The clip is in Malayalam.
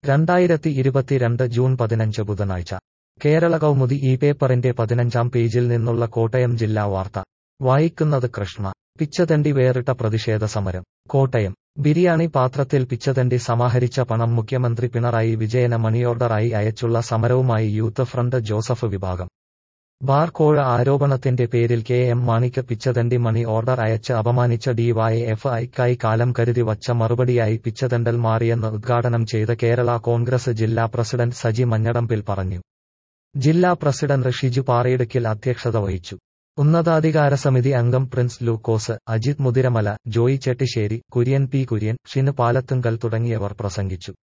രണ്ടായിരത്തി ഇരുപത്തിരണ്ട് ജൂൺ പതിനഞ്ച് ബുധനാഴ്ച കേരള കൗമുദി ഈ പേപ്പറിന്റെ പതിനഞ്ചാം പേജിൽ നിന്നുള്ള കോട്ടയം ജില്ലാ വാർത്ത വായിക്കുന്നത് കൃഷ്ണ പിച്ചതണ്ടി വേറിട്ട പ്രതിഷേധ സമരം കോട്ടയം ബിരിയാണി പാത്രത്തിൽ പിച്ചതണ്ടി സമാഹരിച്ച പണം മുഖ്യമന്ത്രി പിണറായി വിജയന് മണിയോർഡറായി അയച്ചുള്ള സമരവുമായി യൂത്ത് ഫ്രണ്ട് ജോസഫ് വിഭാഗം ബാർ കോഴ ആരോപണത്തിന്റെ പേരിൽ കെ എം മാണിക്ക് പിച്ചതണ്ടി മണി ഓർഡർ അയച്ച് അപമാനിച്ച ഡിവൈഎഫ് ഐക്കായി കാലം കരുതി വച്ച മറുപടിയായി പിച്ചതണ്ടൽ മാറിയെന്ന് ഉദ്ഘാടനം ചെയ്ത കേരള കോൺഗ്രസ് ജില്ലാ പ്രസിഡന്റ് സജി മഞ്ഞടമ്പിൽ പറഞ്ഞു ജില്ലാ പ്രസിഡന്റ് ഷിജു പാറയിടുക്കിൽ അധ്യക്ഷത വഹിച്ചു ഉന്നതാധികാര സമിതി അംഗം Prince Lukose Ajith Muthiramala Joy Chettissery Kurian P Kurian ഷിന് പാലത്തുങ്കൽ തുടങ്ങിയവർ പ്രസംഗിച്ചു